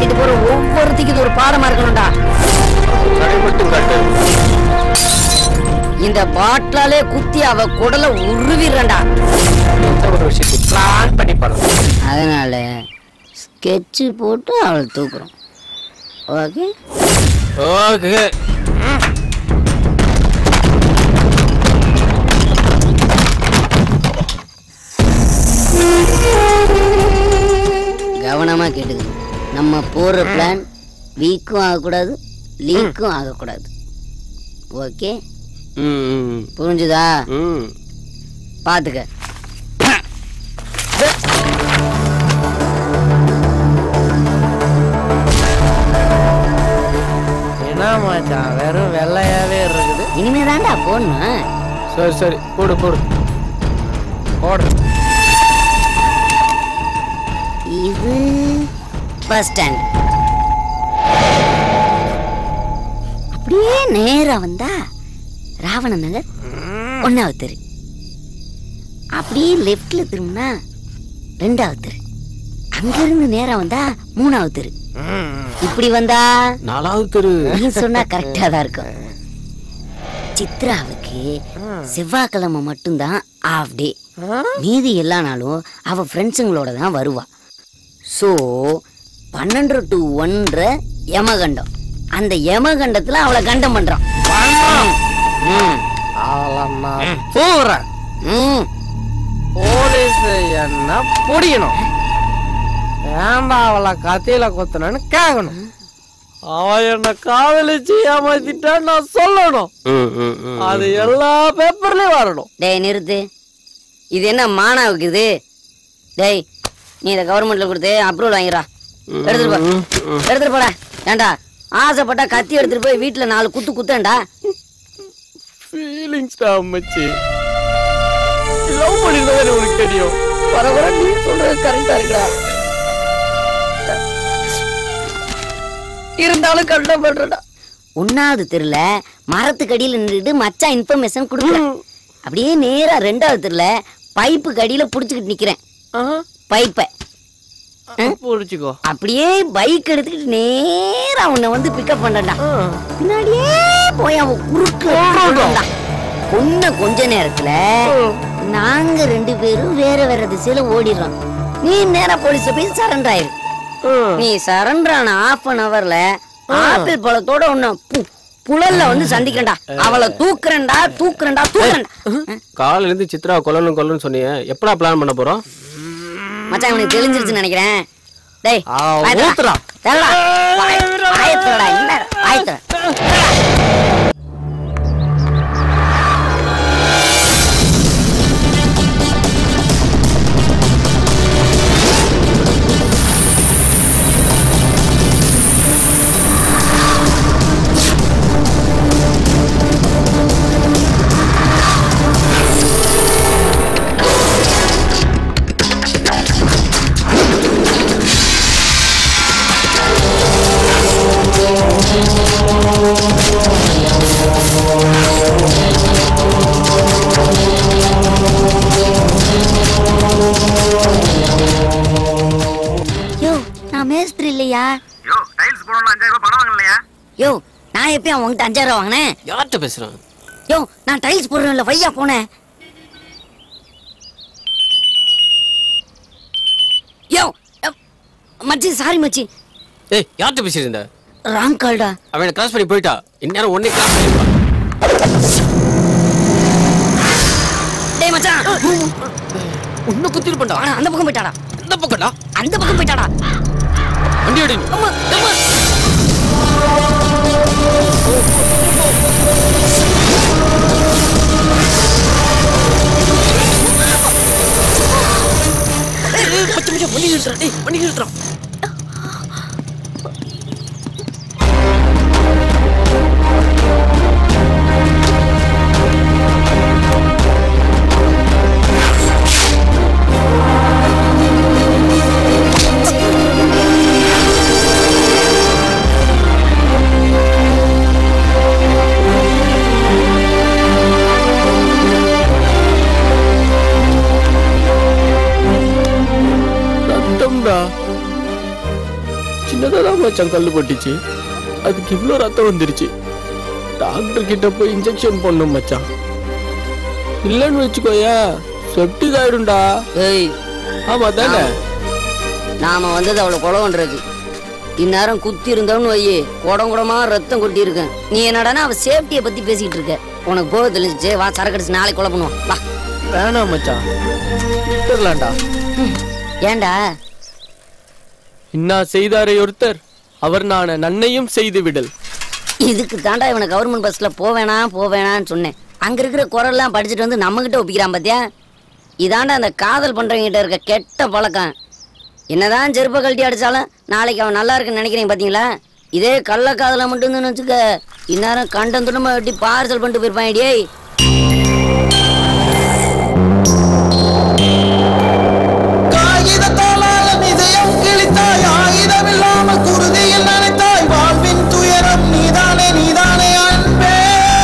மாட்டிட்டு போற ஒவ்வொருத்திக்கு இது ஒரு பாடமா இருக்கணும்டா மட்டும் காட்டு இந்த பாட்டிலாலே குத்தி அவ குடல உருவிடுறா எந்த ஒரு விஷயத்தை பிளான் பண்ணி பண்ணணும் அதனால ஸ்கெட்சு போட்டு அவளை தூக்குறோம் ஓகே ஓகே கவனமா கேட்டுக்கணும் நம்ம போடுற பிளான் வீக்கும் ஆகக்கூடாது லீக்கும் ஆகக்கூடாது ஓகே ம் புரிஞ்சுதா ம் பாத்துக்க என்ன மச்சான் வெறும் வெள்ளையாவே இருக்குது இனிமே தான்டா போடணும் சரி சரி போடு போடு போடு இது பஸ் ஸ்டாண்ட் அப்படியே நேரா வந்தா ராவண நகர் ஒன்னாவது தெரு அப்படியே லெஃப்ட்ல திரும்பினா ரெண்டாவது தெரு அங்கிருந்து நேரா வந்தா மூணாவது தெரு இப்படி வந்தா நாலாவது தெரு நீ சொன்னா கரெக்டா தான் இருக்கும் சித்ராவுக்கு செவ்வாய்க்கிழமை மட்டும்தான் ஆஃப் டே மீதி எல்லா நாளும் அவ ஃப்ரெண்ட்ஸுங்களோட தான் வருவா ஸோ பன்னெண்டு டு ஒன்றரை யமகண்டம் அந்த யமகண்டத்துல அவளை கண்டம் பண்றான் ம், அவளை நான் போறேன் ம். போலீஸ் என்ன பிடிக்கணும் ஏன்டா அவளை கத்தியில குத்துனன்னு கேட்கணும் அவ என்ன காதலிச்சு ஏமாத்திட்டா நான் சொல்லணும் அது எல்லா பேப்பர்லயும் வரணும் டேய் நிறுத்து இது என்ன மானாவுக்கு இது டேய் நீ இதை கவர்மெண்ட்ல கொடுத்து அப்ரூவல் வாங்கிடா எடுத்துட்டு போ எடுத்துட்டு போடா ஏன்டா ஆசைப்பட்டா கத்தி எடுத்துட்டு போய் வீட்டுல நாலு குத்து குத்தேன்டா ஃபீலிங்ஸ் டா அம்மச்சி லவ் பண்ணிருந்தவன் உனக்கு தெரியும் வர வர நீ சொல்றது கரெக்டா இருக்குடா இருந்தாலும் கஷ்டப்படுறடா ஒன்னாவது தெருல மரத்துக்கடியில நின்றுட்டு மச்சான் இன்ஃபர்மேஷன் கொடுக்குறேன் அப்படியே நேரா ரெண்டாவது தெருல பைப்பு கடியில புடிச்சுக்கிட்டு நிக்கிறேன் பைப்பை புடிச்சுக்கோ அப்படியே பைக் எடுத்துக்கிட்டு நேரா உன்னை வந்து பிக்கப் பண்ணடா பின்னாடியே போய் அவன் குறுக்கு கொன்ன கொஞ்ச நேரத்துல நாங்க ரெண்டு பேரும் வேற வேற திசையில ஓடிடுறோம் நீ நேரா போலீஸ போய் சரண்டர் ஆயிரு நீ சரண்டர் ஆன ஆஃப் அன் ஹவர்ல ஆப்பிள் பழத்தோட உன்னை பு- புழல்ல வந்து சந்திக்கிறேன்டா அவளை தூக்குறேன்டா தூக்குறேன்டா தூக்குறேன்டா காலையில இருந்து சித்ரா கொல்லணும் கொல்லணும் சொன்னீங்க எப்படா பிளான் பண்ண போறோம் மச்சான் உனக்கு தெரிஞ்சிருச்சுன்னு நினைக்கிறேன் டேய் ஆ, வாயத்தடா. ஊத்துடா. தரடா. வாய- வாயத்தடா, என்ன வாயத்தடா. யோ நான் மேஸ்திரி இல்லையா யோ டைல்ஸ் போடணும் அஞ்சாயிரம் ரூபாய் பணம் வாங்கலையா யோ நான் எப்பயும் உங்ககிட்ட அஞ்சாயிரம் ரூபா வாங்கினேன் யார்கிட்ட பேசுறேன் யோ நான் டைல்ஸ் போடுறேன்ல வையா போனேன் யோ அ, மச்சி சாரி மச்சி ஏய் யார்கிட்ட பேசிட்டு இருந்த ராங் கால்டா அவனை கிராஸ் பண்ணி போயிட்டா இந்நேரம் ஒன்னே கிராஸ் பண்ணிருப்பா டேய் மச்சான் உன்னை குத்திட்டு பண்ணா ஆனா அந்த பக்கம் போயிட்டாடா இந்த பக்கம்டா அந்த பக்கம் போயிட்டாடா வண்டி அடி நீ. அம்மா அம்மா பத்து நிமிஷம் வண்டி நிறுத்துறா டேய் வண்டி நிறுத்துறா ரத்தம்டா இப்பதான் மச்சான் கல்லு பட்டுச்சு அதுக்கு இவ்வளோ ரத்தம் வந்துருச்சு டாக்டர் கிட்ட போய் இன்ஜெக்ஷன் பண்ணும் மச்சான் இல்லைன்னு வச்சுக்கோயா செப்டிக் ஆயிடும்டா ஏய் ஆமா தானே நாம வந்தது அவ்வளவு குளவன்றது இந்நேரம் குத்தி இருந்தோம்னு வையே குடம் குடமா ரத்தம் கொட்டி இருக்கேன் நீ என்னடானா அவ சேஃப்டியை பத்தி பேசிட்டு இருக்க உனக்கு போக தெரிஞ்சிச்சு வா சரக்கு அடிச்சு நாளைக்கு கொலை பண்ணுவோம் வா வேணாம் மச்சான் விட்டுறலாம்டா ஏன்டா இன்னா செய்தாரே ஒருத்தர் அவர் நான் நன்னையும் செய்து விடல் இதுக்கு தாண்டா இவனை கவர்மெண்ட் பஸ்ல போவேணா போவேணான்னு சொன்னேன் அங்க இருக்கிற குரல்லாம் படிச்சுட்டு வந்து நம்ம கிட்ட ஒப்பிக்கிறான் பாத்தியா இதாண்டா அந்த காதல் பண்றவங்க கிட்ட இருக்க கெட்ட பழக்கம் என்னதான் செருப்ப கழட்டி அடிச்சாலும் நாளைக்கு அவன் நல்லா இருக்குன்னு நினைக்கிறீங்க பாத்தீங்களா இதே கள்ள காதல மட்டும் வச்சுக்க இந்நேரம் கண்டம் துண்டமா வெட்டி பார்சல் பண்ணிட்டு போயிருப்பான் டேய் காகிதத்தாலால நிதயம் கிழித்தாய் ஆயுதமில்லாம குருதியில் நனைத்தாய் வாழ்வின் துயரம் நீதானே நீதானே அன்பே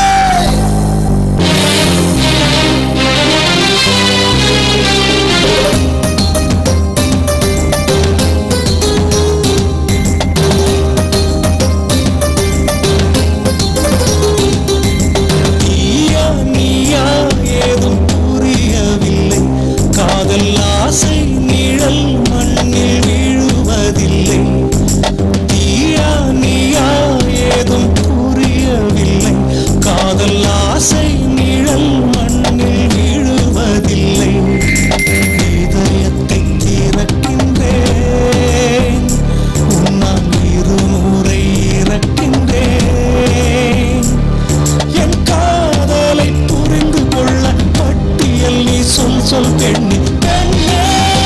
நீயா நீயா ஏதும் புரியவில்லை காதல் ஆசை நிழல் மண்ணில் வீழுவதில்லை நீயா நீயா ஏதும் புரியவில்லை காதல் ஆசை நிழல் மண்ணில் வீழுவதில்லை இதயத்தை திறக்கின்றேன் உன்னால் இருமுறை இறக்கின்றேன் என் காதலை புரிந்து கொள்ள பட்டியல் நீ சொல் சொல் பெண்ணி பெண்ணே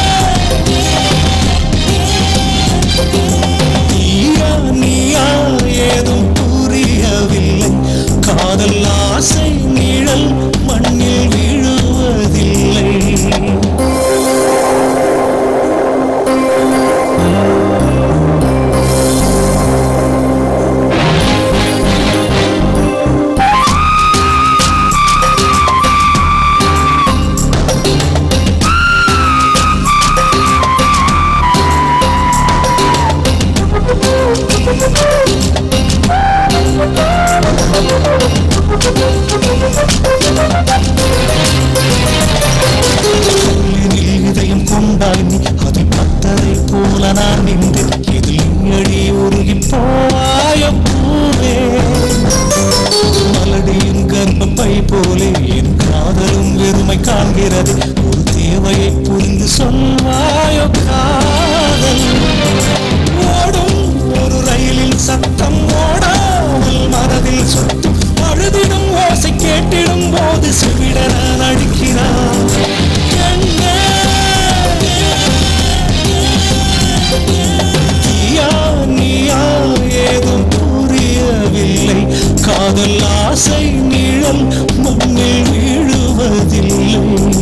நீயா நீயா ஏதும் புரியவில்லை காதல் ஆசை நிழல் மண்ணில் வீழுவதில்லை சொல்லினில் இதயம் கொண்டாய் நீ அதில் பத்தரை போல நான் நின்று இதில் அடி உருகி போவாய பூவே மலடியின் கர்ப்பப்பை போலே என் காதலும் வெறுமை காண்கிறது ஒரு தேவையை புரிந்து சொல்வாயோ காதல் ஓடும் ஒரு ரயிலில் சத்தம் ஓடாமல் மனதில் சுத்தும் அழுதிடும் ஓசை கேட்டிடும் போது செவிட நான் அடிக்கிறான் கண்ணே, நீயா நீயா ஏதும் புரியவில்லை காதல் ஆசை நிழல் மண்ணில் வீழுவதில்லை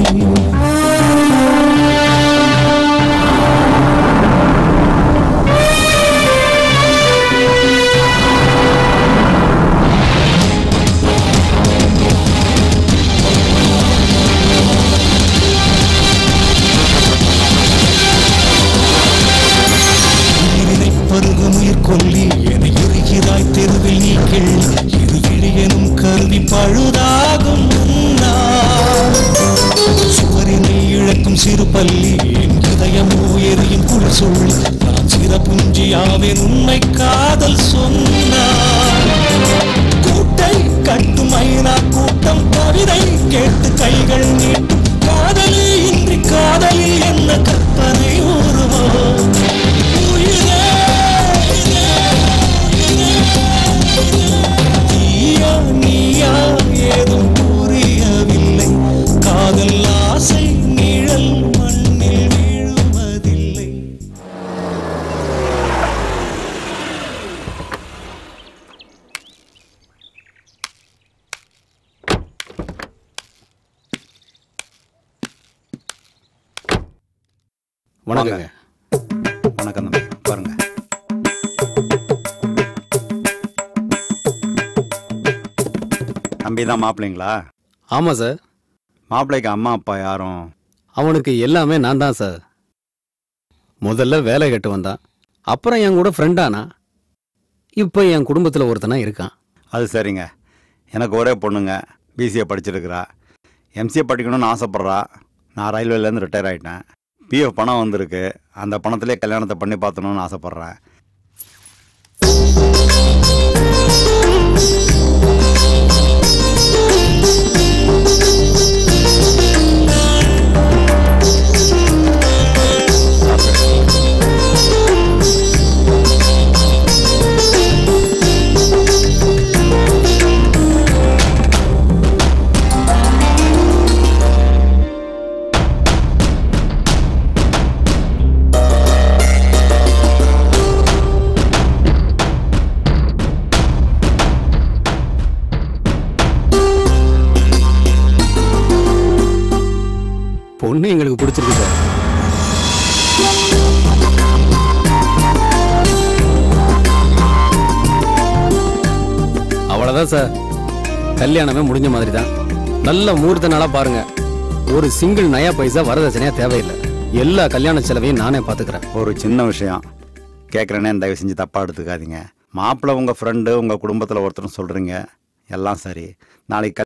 உயிரினை பருகும் உயிர் கொல்லி என எரிகிறாய் தெருவில் நீ கிள்ளி இரு விழியனும் கருவி பழுதாகும் முன்னால். சுவரினை இழக்கும் சிறு பள்ளி என் இதயமோ எரியும் குள் சொல்லி நான் சிறப்புஞ்சியாவின் உண்மை காதல் சொன்னார் கூட்டை கட்டும் ஐநா கூட்டம் கவிதை கேட்டு கைகள் நீட்டும் காதலி இன்றி காதலில் என்ன கற்பனை உருவம் உயிரே, நீயா நீயா ஏதும் புரியவில்லை காதல் ஆசை நிழல் மண்ணில் வீழுவதில்லை வணக்கங்க வணக்கம் தம்பி பாருங்க தம்பி தான் மாப்பிள்ளைங்களா ஆமாம் சார் மாப்பிள்ளைக்கு அம்மா அப்பா யாரும் அவனுக்கு எல்லாமே நான் தான் சார் முதல்ல வேலை கட்டு வந்தான் அப்புறம் என் கூட ஃப்ரெண்டானா இப்போ என் குடும்பத்தில் ஒருத்தனா இருக்கான் அது சரிங்க எனக்கு ஒரே பொண்ணுங்க பிசிஏ படிச்சிருக்கிறா எம்சிஏ படிக்கணும்னு ஆசைப்பட்றா நான் ரயில்வேலேருந்து ரிட்டையர் ஆகிட்டேன் பிஎஃப் பணம் வந்திருக்கு அந்த பணத்திலே கல்யாணத்தை பண்ணி பார்த்தணும்னு ஆசைப்பட்றேன் பொண்ணு எங்களுக்கு பிடிச்சிருக்கு சார் அவ்வளோதான் சார் கல்யாணமே முடிஞ்ச மாதிரி தான் நல்ல முகூர்த்த நாளாக பாருங்க ஒரு சிங்கிள் நயா பைசா வரதட்சணையா தேவையில்லை எல்லா கல்யாண செலவையும் நானே பார்த்துக்கிறேன் ஒரு சின்ன விஷயம் கேட்குறேனே தயவு செஞ்சு தப்பாக எடுத்துக்காதீங்க மாப்பிள்ளை உங்கள் ஃப்ரெண்டு உங்கள் குடும்பத்தில் ஒருத்தர் சொல்கிறீங்க எல்லாம் சரி நாளைக்கு